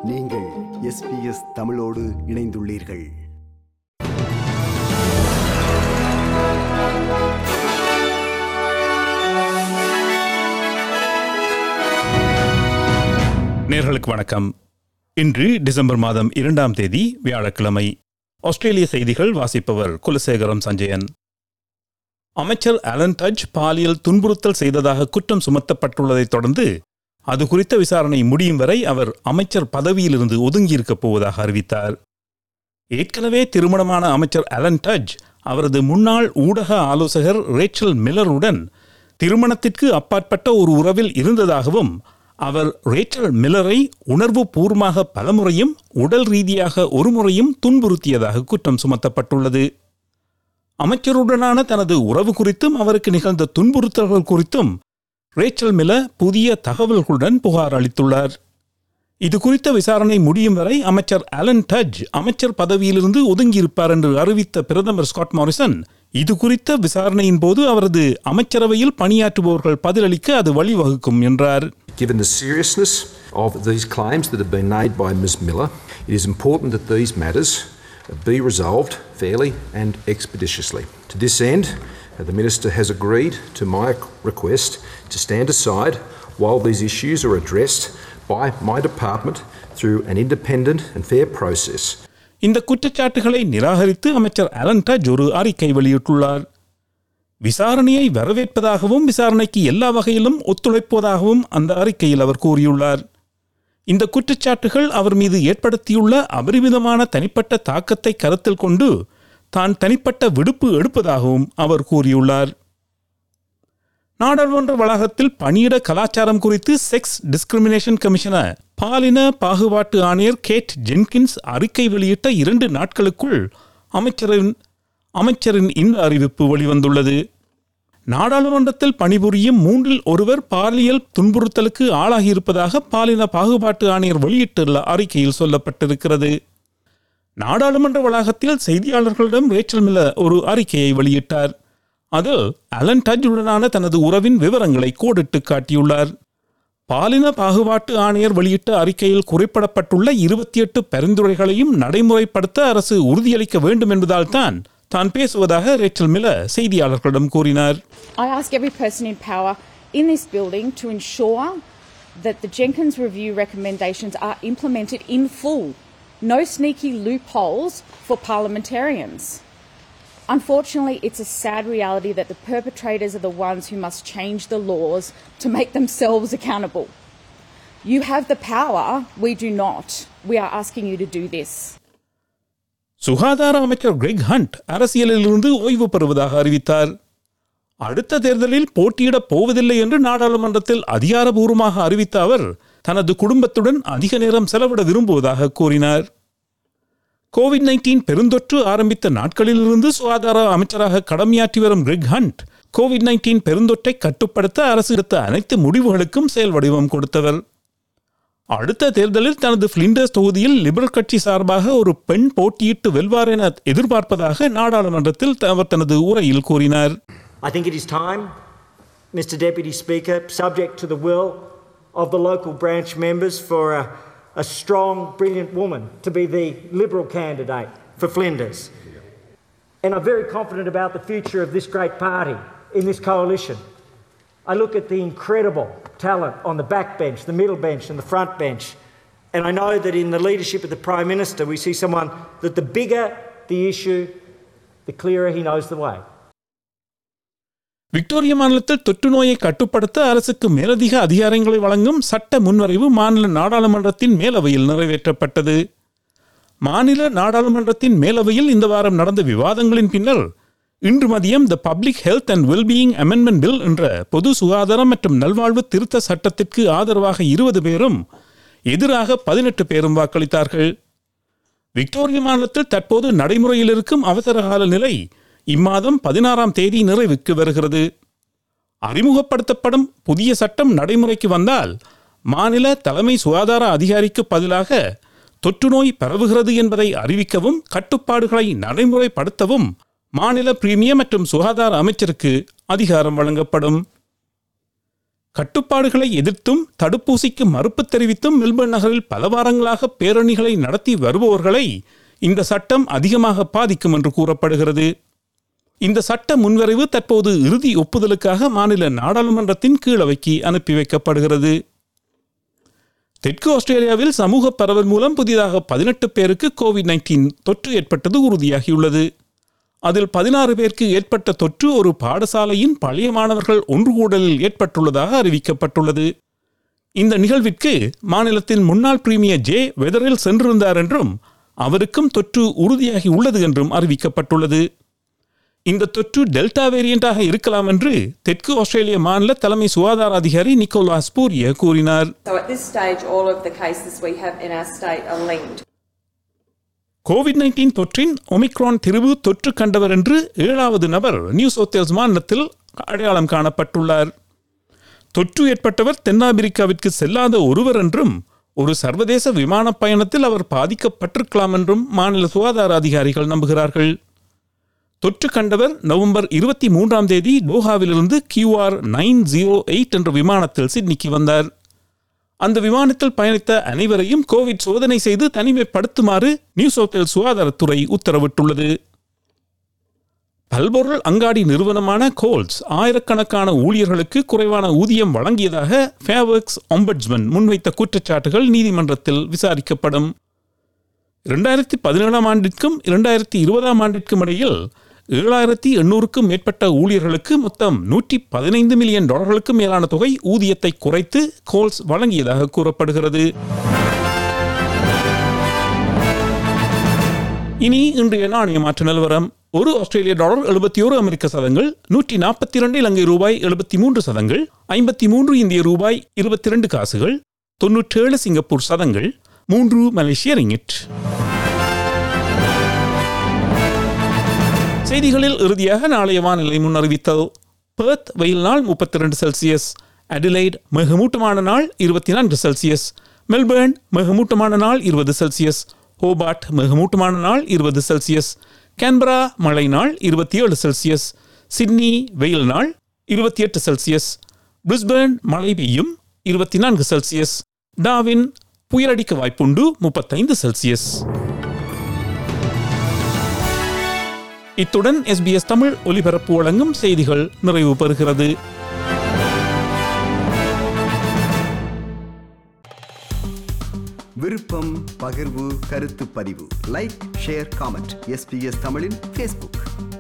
நீங்கள் எஸ்பிஎஸ் தமிழோடு இணைந்துள்ளீர்கள் நேர்களுக்கு வணக்கம் இன்று டிசம்பர் மாதம் இரண்டாம் தேதி வியாழக்கிழமை ஆஸ்திரேலிய செய்திகள் வாசிப்பவர் குலசேகரம் சஞ்சயன் அமைச்சர் அலன் டஜ் பாலியல் துன்புறுத்தல் செய்ததாக குற்றம் சுமத்தப்பட்டுள்ளதைத் தொடர்ந்து அது குறித்த விசாரணை முடியும் வரை அவர் அமைச்சர் பதவியிலிருந்து ஒதுங்கியிருக்கப் போவதாக அறிவித்தார் ஏற்கனவே திருமணமான அமைச்சர் அலன் டஜ் அவரது முன்னாள் ஊடக ஆலோசகர் ரேச்சல் மில்லருடன் திருமணத்திற்கு அப்பாற்பட்ட ஒரு உறவில் இருந்ததாகவும் அவர் ரேச்சல் மில்லரை உணர்வு பூர்வமாக பலமுறையும் உடல் ரீதியாக ஒருமுறையும் துன்புறுத்தியதாக குற்றம் சுமத்தப்பட்டுள்ளது அமைச்சருடனான தனது உறவு குறித்தும் அவருக்கு நிகழ்ந்த துன்புறுத்தல்கள் குறித்தும் ரேச்சல் மில புதிய தகவல்களுடன் புகார் அளித்துள்ளார் இது குறித்த விசாரணை முடியும் வரை அமைச்சர் அலன் டஜ் அமைச்சர் பதவியிலிருந்து ஒதுங்கியிருப்பார் என்று அறிவித்த பிரதமர் ஸ்காட் மாரிசன் இது குறித்த விசாரணையின் போது அவரது அமைச்சரவையில் பணியாற்றுபவர்கள் பதிலளிக்க அது வழிவகுக்கும் என்றார் Given the seriousness of these claims that have been made by Ms Miller, it is important that these matters be resolved fairly and expeditiously. To this end, the Minister has agreed to my request to stand aside while these issues are addressed by my department through an independent and fair process. இந்த குற்றச்சாட்டுகளை நிராகரித்து அமைச்சர் Alan touch ஒரு அறிக்கை வெளியிட்டுள்ளார் விசாரணையை வரவேற்பதாகவும் விசாரணைக்கு எல்லா வகையிலும் ஒத்துழைப்பதாகவும் அந்த அறிக்கையில் அவர் கூறியுள்ளார் இந்த குற்றச்சாட்டுகள் அவர் மீது ஏற்படுத்தியுள்ள அபரிமிதமான தனிப்பட்ட தாக்கத்தை கருத்தில் கொண்டு தான் தனிப்பட்ட விடுப்பு எடுப்பதாகவும் அவர் கூறியுள்ளார் நாடாளுமன்ற வளாகத்தில் பணியிட கலாச்சாரம் குறித்து செக்ஸ் டிஸ்கிரிமினேஷன் கமிஷனர் பாலின பாகுபாட்டு ஆணையர் கேட் ஜென்கின்ஸ் அறிக்கை வெளியிட்ட இரண்டு நாட்களுக்குள் அமைச்சரின் அமைச்சரின் இந்த அறிவிப்பு வெளிவந்துள்ளது நாடாளுமன்றத்தில் பணிபுரியும் மூன்றில் ஒருவர் பாலியல் துன்புறுத்தலுக்கு ஆளாகியிருப்பதாக பாலின பாகுபாட்டு ஆணையர் வெளியிட்டுள்ள அறிக்கையில் சொல்லப்பட்டிருக்கிறது நாடாளுமன்ற வளாகத்தில் செய்தியாளர்களிடம் ரேச்சல் மில்ல ஒரு அறிக்கையை வெளியிட்டார் அதில் அலன் டஜ்வுடனான தனது உறவின் விவரங்களை கோடிட்டு காட்டியுள்ளார் பாலின பாகுபாட்டு ஆணையர் வெளியிட்ட அறிக்கையில் குறிப்பிடப்பட்டுள்ள இருபத்தி எட்டு பரிந்துரைகளையும் நடைமுறைப்படுத்த அரசு உறுதியளிக்க வேண்டும் என்பதால் தான் தான் பேசுவதாக ரேச்சல் மில செய்தியாளர்களிடம் கூறினார் I ask every person in power in this building to ensure that the Jenkins Review recommendations are implemented in full. No sneaky loopholes for parliamentarians. Unfortunately, it's a sad reality that the perpetrators are the ones who must change the laws to make themselves accountable. You have the power, we do not. We are asking you to do this. சுகாதார அமைச்சர் Greg hunt அரசியலிலிருந்து ஓய்வு பெறுவதாக அறிவித்தார் அடுத்த தேர்தலில் போட்டியிடப் போவதில்லை என்று நாடாளுமன்றத்தில் அதிகாரபூர்வமாக அறிவித்த அவர் தனது குடும்பத்துடன் அதிக நேரம் செலவிட விரும்புவதாக கூறினார் கோவிட் நைன்டீன் பெருந்தொற்று ஆரம்பித்த நாட்களிலிருந்து சுகாதார அமைச்சராக கடமையாற்றி வரும் கிரெக் ஹண்ட் கோவிட் நைன்டீன் பெருந்தொற்றை கட்டுப்படுத்த அரசு எடுத்த அனைத்து முடிவுகளுக்கும் செயல் வடிவம் கொடுத்தவர் அடுத்த தேர்தலில் தனது பிளிண்டர்ஸ் தொகுதியில் லிபரல் கட்சி சார்பாக ஒரு பெண் போட்டியிட்டு வெல்வார் என எதிர்பார்ப்பதாக நாடாளுமன்றத்தில் அவர் தனது உரையில் கூறினார் I think it is time, Mr Deputy Speaker, subject to the will of the local branch members, for a, a strong, brilliant woman to be the Liberal candidate for Flinders. And I'm very confident about the future of this great party in this coalition. I look at the incredible talent on the back bench, the middle bench, and the front bench. And I know that in the leadership of the Prime Minister, we see someone that the bigger the issue, the clearer he knows the way. Victoria மாநிலத்தில் தொற்று நோயை கட்டுப்படுத்த அரசுக்கு மேலதிக அதிகாரங்களை வழங்கும் சட்ட முன்வரைவு மாநில நாடாளுமன்றத்தின் மேலவையில் நிறைவேற்றப்பட்டது மாநில நாடாளுமன்றத்தின் மேலவையில் இந்த வாரம் நடந்த விவாதங்களின் பின்னர் இன்று மதியம் the public health and wellbeing amendment bill என்ற பொது சுகாதாரம் மற்றும் நல்வாழ்வு திருத்த சட்டத்திற்கு ஆதரவாக இருபது பேரும் எதிராக பதினெட்டு பேரும் வாக்களித்தார்கள் விக்டோரியா மாநிலத்தில் தற்போது நடைமுறையில் இருக்கும் அவசரகால நிலை இம்மாதம் பதினாறாம் தேதி நிறைவுக்கு வருகிறது அறிமுகப்படுத்தப்படும் புதிய சட்டம் நடைமுறைக்கு வந்தால் மாநில தலைமை சுகாதார அதிகாரிக்கு பதிலாக தொற்றுநோய் பரவுகிறது என்பதை அறிவிக்கவும் கட்டுப்பாடுகளை நடைமுறைப்படுத்தவும் மாநில பிரீமியம் மற்றும் சுகாதார அமைச்சருக்கு அதிகாரம் வழங்கப்படும் கட்டுப்பாடுகளை எதிர்த்தும் தடுப்பூசிக்கு மறுப்பு தெரிவித்தும் மெல்பர்ன் நகரில் பல வாரங்களாக பேரணிகளை நடத்தி வருபவர்களை இந்த சட்டம் அதிகமாக பாதிக்கும் என்று கூறப்படுகிறது இந்த சட்ட முன்வரைவு தற்போது இறுதி ஒப்புதலுக்காக மாநில நாடாளுமன்றத்தின் கீழவைக்கு அனுப்பி வைக்கப்படுகிறது தெற்கு ஆஸ்திரேலியாவில் சமூக பரவல் மூலம் புதிதாக பதினெட்டு பேருக்கு கோவிட் நைன்டீன் தொற்று ஏற்பட்டது உறுதியாகியுள்ளது அதில் பதினாறு பேருக்கு ஏற்பட்ட தொற்று ஒரு பாடசாலையின் பழைய மாணவர்கள் ஒன்று கூடலில் ஏற்பட்டுள்ளதாக அறிவிக்கப்பட்டுள்ளது இந்த நிகழ்விற்கு மாநிலத்தின் முன்னாள் பிரீமியர் ஜே வெதரில் சென்றிருந்தார் என்றும் அவருக்கும் தொற்று உறுதியாகி உள்ளது என்றும் அறிவிக்கப்பட்டுள்ளது இந்த தொற்று டெல்டா வேரியண்டாக இருக்கலாம் என்று தெற்கு ஆஸ்திரேலிய மாநில தலைமை சுகாதார அதிகாரி நிக்கோலாஸ் பூரிய கூறினார் So at this stage, all of the cases we have in our state are linked. Covid nineteen தொற்றின் ஒமிக்ரான் திரிவு தொற்று கண்டவர் என்று ஏழாவது நபர் நியூ சவுத் வேல்ஸ் மாநிலத்தில் அடையாளம் காணப்பட்டுள்ளார் தொற்று ஏற்பட்டவர் தென்னாப்பிரிக்காவிற்கு செல்லாத ஒருவர் என்றும் ஒரு சர்வதேச விமான பயணத்தில் அவர் பாதிக்கப்பட்டிருக்கலாம் என்றும் மாநில சுகாதார அதிகாரிகள் நம்புகிறார்கள் தொற்று கண்டவர் நவம்பர் இருபத்தி மூன்றாம் தேதி டோஹாவிலிருந்து கியூஆர் நைன் ஜீரோ எயிட் என்ற விமானத்தில் சிட்னிக்கு வந்தார் அந்த விமானத்தில் பயணித்த அனைவரையும் கோவிட் சோதனை செய்து தனிமைப்படுத்துமாறு நியூ சவுத் வேல்ஸ் சுகாதாரத்துறை உத்தரவிட்டுள்ளது பல்பொருள் அங்காடி நிறுவனமான கோல்ஸ் ஆயிரக்கணக்கான ஊழியர்களுக்கு குறைவான ஊதியம் வழங்கியதாக ஃபேவர்க்ஸ் ஒம்பட்ஸ்மன் முன்வைத்த குற்றச்சாட்டுகள் நீதிமன்றத்தில் விசாரிக்கப்படும் இரண்டாயிரத்தி பதினேழாம் ஆண்டிற்கும் இரண்டாயிரத்தி இருபதாம் ஆண்டிற்கும் இடையில் ஏழாயிரத்தி எண்ணூறுக்கும் மேற்பட்ட ஊழியர்களுக்கு மொத்தம் நூற்றி பதினைந்து மில்லியன் டாலர்களுக்கும் மேலான தொகை ஊதியத்தை குறைத்து கோல்ஸ் வழங்கியதாக கூறப்படுகிறது இனி இன்றைய நாணய மாற்று நிலவரம் ஒரு ஆஸ்திரேலிய டாலர் எழுபத்தி ஒரு அமெரிக்க சதங்கள் நூற்றி நாற்பத்தி இரண்டு இலங்கை ரூபாய் எழுபத்தி மூன்று சதங்கள் ஐம்பத்தி மூன்று இந்திய ரூபாய் இருபத்தி இரண்டு காசுகள் தொன்னூற்றேழு சிங்கப்பூர் சதங்கள் மூன்று மலேசிய ரிங்கிட் செய்திகளில் இறுதியாக நாளைய வானிலை முன்னறிவித்தல் பெர்த் வெயில் நாள் முப்பத்தி ரெண்டு செல்சியஸ் அடிலைட் மிகமூட்டமான நாள் இருபத்தி நான்கு செல்சியஸ் மெல்பர்ன் மிகமூட்டமான நாள் இருபது செல்சியஸ் ஹோபார்ட் மிகமூட்டமான நாள் இருபது செல்சியஸ் கேன்பரா மழை நாள் இருபத்தி ஏழு செல்சியஸ் சிட்னி வெயில் நாள் இருபத்தி எட்டு செல்சியஸ் பிரிஸ்பர்ன் மழை பெய்யும் இருபத்தி நான்கு செல்சியஸ் டாவின் புயலடிக்க வாய்ப்புண்டு முப்பத்தைந்து செல்சியஸ் இத்துடன் எஸ்பிஎஸ் தமிழ் ஒலிபரப்பு வழங்கும் செய்திகள் நிறைவு பெறுகிறது விருப்பம் பகிர்வு கருத்து பதிவு லைக் ஷேர் காமெண்ட் எஸ்பிஎஸ் தமிழின் ஃபேஸ்புக்